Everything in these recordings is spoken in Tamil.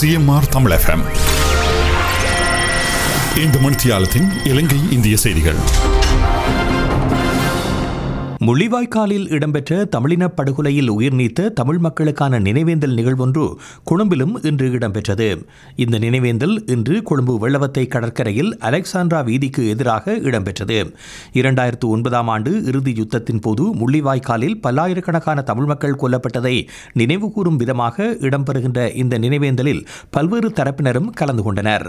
சிஎம்ஆர் தமிழ் எஃப்எம் இந்த மணித்தியாலத்தின் இலங்கை இந்திய செய்திகள் முள்ளிவாய்க்காலில் இடம்பெற்ற தமிழின படுகொலையில் உயிர் நீத்த தமிழ் மக்களுக்கான நினைவேந்தல் நிகழ்வொன்று கொழும்பிலும் இன்று இடம்பெற்றது இந்த நினைவேந்தல் இன்று கொழும்பு வெள்ளவத்தை கடற்கரையில் அலெக்சாண்ட்ரா வீதிக்கு எதிராக இடம்பெற்றது இரண்டாயிரத்து ஒன்பதாம் ஆண்டு இறுதி யுத்தத்தின் போது முள்ளிவாய்க்காலில் பல்லாயிரக்கணக்கான தமிழ் மக்கள் கொல்லப்பட்டதை நினைவுகூரும் விதமாக இடம்பெறுகின்ற இந்த நினைவேந்தலில் பல்வேறு தரப்பினரும் கலந்து கொண்டனர்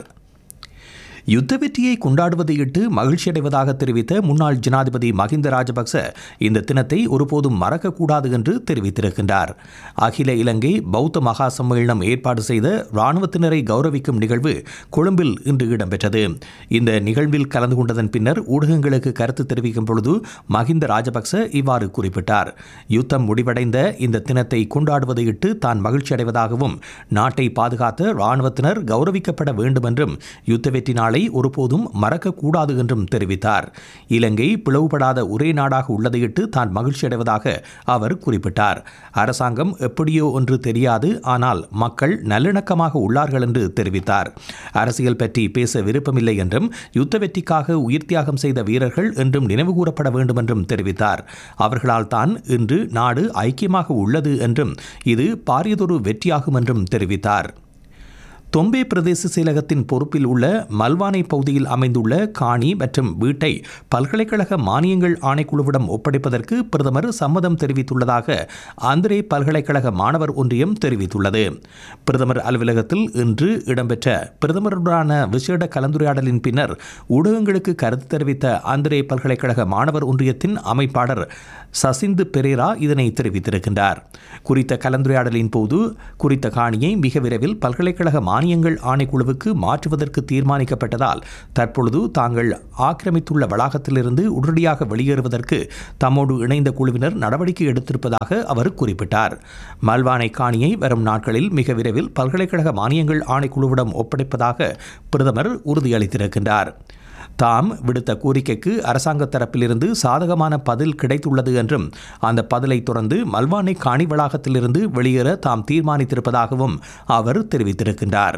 யுத்த வெற்றியை கொண்டாடுவதையிட்டு மகிழ்ச்சியடைவதாக தெரிவித்த முன்னாள் ஜனாதிபதி மஹிந்த ராஜபக்ச இந்த தினத்தை ஒருபோதும் மறக்கக்கூடாது என்று தெரிவித்திருக்கின்றார் அகில இலங்கை பௌத்த மகா சம்மேளனம் ஏற்பாடு செய்த இராணுவத்தினரை கௌரவிக்கும் நிகழ்வு கொழும்பில் இன்று இடம்பெற்றது இந்த நிகழ்வில் கலந்து கொண்டதன் பின்னர் ஊடகங்களுக்கு கருத்து தெரிவிக்கும் பொழுது மஹிந்த ராஜபக்ச இவ்வாறு குறிப்பிட்டார் யுத்தம் முடிவடைந்த இந்த தினத்தை கொண்டாடுவதையிட்டு தான் மகிழ்ச்சியடைவதாகவும் நாட்டை பாதுகாத்த இராணுவத்தினர் கௌரவிக்கப்பட வேண்டும் என்றும் யுத்த வெற்றி நாளை ஒருபோதும் மறக்கக்கூடாது என்றும் தெரிவித்தார் இலங்கை பிளவுபடாத ஒரே நாடாக உள்ளதையிட்டு தான் மகிழ்ச்சியடைவதாக அவர் குறிப்பிட்டார் அரசாங்கம் எப்படியோ ஒன்று தெரியாது ஆனால் மக்கள் நல்லிணக்கமாக உள்ளார்கள் என்று தெரிவித்தார் அரசியல் பற்றி பேச விருப்பமில்லை என்றும் யுத்த வெற்றிக்காக உயிர் தியாகம் செய்த வீரர்கள் என்றும் நினைவுகூரப்பட வேண்டும் என்றும் தெரிவித்தார் அவர்களால் தான் இன்று நாடு ஐக்கியமாக உள்ளது என்றும் இது பாரியதொரு வெற்றியாகும் என்றும் தெரிவித்தார் தொம்பே பிரதேச செயலகத்தின் பொறுப்பில் உள்ள மல்வானை பகுதியில் அமைந்துள்ள காணி மற்றும் வீட்டை பல்கலைக்கழக மானியங்கள் ஆணைக்குழுவிடம் ஒப்படைப்பதற்கு பிரதமர் சம்மதம் தெரிவித்துள்ளதாக ஆந்திரே பல்கலைக்கழக மாணவர் ஒன்றியம் தெரிவித்துள்ளது பிரதமர் அலுவலகத்தில் இன்று இடம்பெற்ற பிரதமருடனான விசேட கலந்துரையாடலின் பின்னர் ஊடகங்களுக்கு கருத்து தெரிவித்த ஆந்திரே பல்கலைக்கழக மாணவர் ஒன்றியத்தின் அமைப்பாளர் சசிந்து பெரேரா இதனை தெரிவித்திருக்கின்றார் குறித்த கலந்துரையாடலின் போது குறித்த காணியை மிக விரைவில் பல்கலைக்கழக மானியங்கள் ஆணைக்குழுவுக்கு மாற்றுவதற்கு தீர்மானிக்கப்பட்டதால் தற்பொழுது தாங்கள் ஆக்கிரமித்துள்ள வளாகத்திலிருந்து உடனடியாக வெளியேறுவதற்கு தம்மோடு இணைந்த குழுவினர் நடவடிக்கை எடுத்திருப்பதாக அவர் குறிப்பிட்டார் மல்வானை காணியை வரும் நாட்களில் மிக விரைவில் பல்கலைக்கழக மானியங்கள் ஆணைக்குழுவிடம் ஒப்படைப்பதாக பிரதமர் உறுதியளித்திருக்கின்றார் தாம் விடுத்த கோரிக்கைக்கு அரசாங்க தரப்பிலிருந்து சாதகமான பதில் கிடைத்துள்ளது என்றும் அந்த பதிலை தொடர்ந்து மல்வானை காணி வளாகத்திலிருந்து வெளியேற தாம் தீர்மானித்திருப்பதாகவும் அவர் தெரிவித்திருக்கின்றார்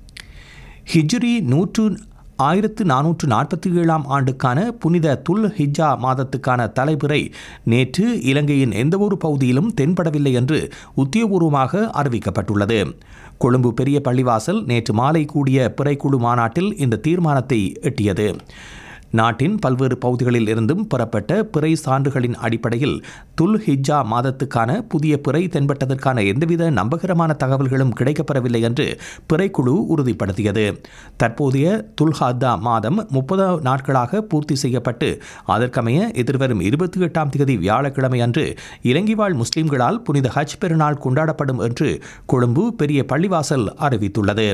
ஹிஜ்ரி நூற்று ஆயிரத்து நானூற்று நாற்பத்தி ஏழாம் ஆண்டுக்கான புனித துல் ஹிஜ்ஜா மாதத்துக்கான தலைப்புரை நேற்று இலங்கையின் எந்தவொரு பகுதியிலும் தென்படவில்லை என்று உத்தியோகபூர்வமாக அறிவிக்கப்பட்டுள்ளது கொழும்பு பெரிய பள்ளிவாசல் நேற்று மாலை கூடிய பிறைக்குழு மாநாட்டில் இந்த தீர்மானத்தை எட்டியது நாட்டின் பல்வேறு பகுதிகளில் இருந்தும் பெறப்பட்ட பிறை சான்றுகளின் அடிப்படையில் துல் ஹிஜ்ஜா மாதத்துக்கான புதிய பிறை தென்பட்டதற்கான எந்தவித நம்பகரமான தகவல்களும் கிடைக்கப்பெறவில்லை என்று பிறைக்குழு உறுதிப்படுத்தியது தற்போதைய துல்ஹாத்தா மாதம் முப்பது நாட்களாக பூர்த்தி செய்யப்பட்டு அதற்கமைய எதிர்வரும் இருபத்தி எட்டாம் தேதி வியாழக்கிழமை அன்று இலங்கை வாழ் முஸ்லிம்களால் புனித ஹஜ் பெருநாள் கொண்டாடப்படும் என்று கொழும்பு பெரிய பள்ளிவாசல் அறிவித்துள்ளது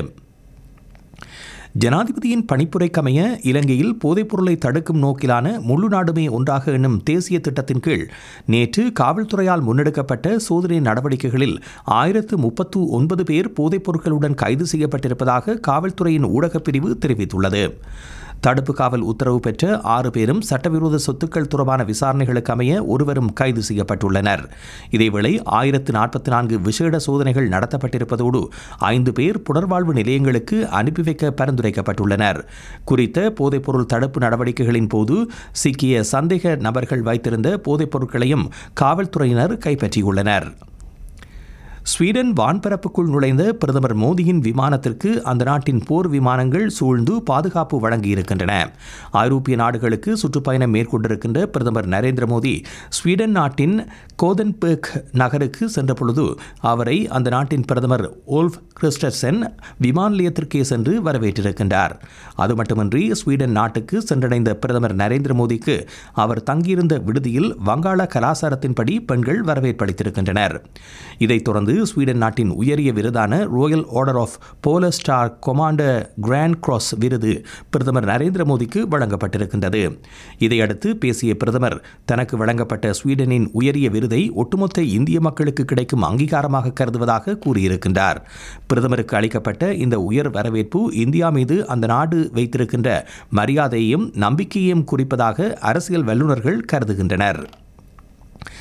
ஜனாதிபதியின் பணிப்புரைக்கமைய இலங்கையில் போதைப்பொருளை தடுக்கும் நோக்கிலான முழு நாடுமே ஒன்றாக என்னும் தேசிய திட்டத்தின் கீழ் நேற்று காவல்துறையால் முன்னெடுக்கப்பட்ட சோதனை நடவடிக்கைகளில் ஆயிரத்து முப்பத்து ஒன்பது பேர் போதைப்பொருட்களுடன் கைது செய்யப்பட்டிருப்பதாக காவல்துறையின் ஊடகப் பிரிவு தெரிவித்துள்ளது தடுப்பு காவல் உத்தரவு பெற்ற ஆறு பேரும் சட்டவிரோத சொத்துக்கள் தொடர்பான விசாரணைகளுக்கு அமைய ஒருவரும் கைது செய்யப்பட்டுள்ளனர் இதேவேளை ஆயிரத்து நாற்பத்தி நான்கு விசேட சோதனைகள் நடத்தப்பட்டிருப்பதோடு ஐந்து பேர் புனர்வாழ்வு நிலையங்களுக்கு அனுப்பி வைக்க பரிந்துரைக்கப்பட்டுள்ளனர் குறித்த போதைப்பொருள் தடுப்பு நடவடிக்கைகளின் போது சிக்கிய சந்தேக நபர்கள் வைத்திருந்த போதைப் பொருட்களையும் காவல்துறையினர் கைப்பற்றியுள்ளனர் ஸ்வீடன் வான்பரப்புக்குள் நுழைந்த பிரதமர் மோடியின் விமானத்திற்கு அந்த நாட்டின் போர் விமானங்கள் சூழ்ந்து பாதுகாப்பு வழங்கியிருக்கின்றன ஐரோப்பிய நாடுகளுக்கு சுற்றுப்பயணம் மேற்கொண்டிருக்கின்ற பிரதமர் நரேந்திர மோடி ஸ்வீடன் நாட்டின் கோதன்பேக் நகருக்கு சென்றபொழுது அவரை அந்த நாட்டின் பிரதமர் ஓல்ஃப் கிறிஸ்டர்சன் விமான நிலையத்திற்கே சென்று வரவேற்றிருக்கின்றார் அது மட்டுமின்றி ஸ்வீடன் நாட்டுக்கு சென்றடைந்த பிரதமர் நரேந்திர மோடிக்கு அவர் தங்கியிருந்த விடுதியில் வங்காள கலாச்சாரத்தின்படி பெண்கள் வரவேற்பளித்திருக்கின்றனர் இதைத் தொடர்ந்து ஸ்வீடன் நாட்டின் உயரிய விருதான royal order of polar star commander grand cross விருது பிரதமர் நரேந்திர மோடிக்கு வழங்கப்பட்டிருக்கின்றது இதையடுத்து பேசிய பிரதமர் தனக்கு வழங்கப்பட்ட ஸ்வீடனின் உயரிய விருதை ஒட்டுமொத்த இந்திய மக்களுக்கு கிடைக்கும் அங்கீகாரமாக கருதுவதாக கூறியிருக்கின்றார் பிரதமருக்கு அளிக்கப்பட்ட இந்த உயர் வரவேற்பு இந்தியா மீது அந்த நாடு வைத்திருக்கின்ற மரியாதையையும் நம்பிக்கையையும் குறிப்பதாக அரசியல் வல்லுநர்கள் கருதுகின்றனர்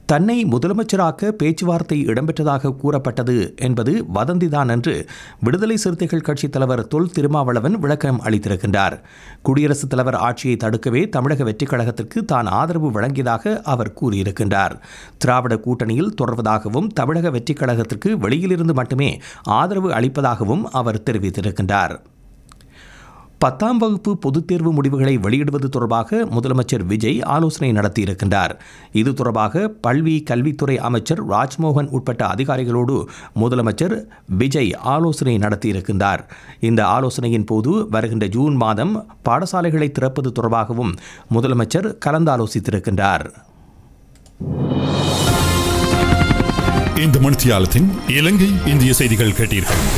தன்னை முதலமைச்சராக்க பேச்சுவார்த்தை இடம்பெற்றதாக கூறப்பட்டது என்பது வதந்திதான் என்று விடுதலை சிறுத்தைகள் கட்சித் தலைவர் தொல் திருமாவளவன் விளக்கம் அளித்திருக்கின்றார் குடியரசுத் தலைவர் ஆட்சியை தடுக்கவே தமிழக வெற்றிக் கழகத்திற்கு தான் ஆதரவு வழங்கியதாக அவர் கூறியிருக்கின்றார் திராவிட கூட்டணியில் தொடர்வதாகவும் தமிழக வெற்றிக் கழகத்திற்கு வெளியிலிருந்து மட்டுமே ஆதரவு அளிப்பதாகவும் அவர் தெரிவித்திருக்கின்றார் பத்தாம் வகுப்பு பொதுத் தேர்வு முடிவுகளை வெளியிடுவது தொடர்பாக முதலமைச்சர் விஜய் ஆலோசனை நடத்தியிருக்கின்றார் இது தொடர்பாக பல்வி கல்வித்துறை அமைச்சர் ராஜ்மோகன் உட்பட்ட அதிகாரிகளோடு முதலமைச்சர் விஜய் ஆலோசனை நடத்தியிருக்கின்றார் இந்த ஆலோசனையின் போது வருகின்ற ஜூன் மாதம் பாடசாலைகளை திறப்பது தொடர்பாகவும் முதலமைச்சர் கலந்தாலோசித்திருக்கின்றார் இந்த மணித்தியாலத்தின் இலங்கை இந்திய செய்திகள் கேட்டீர்கள்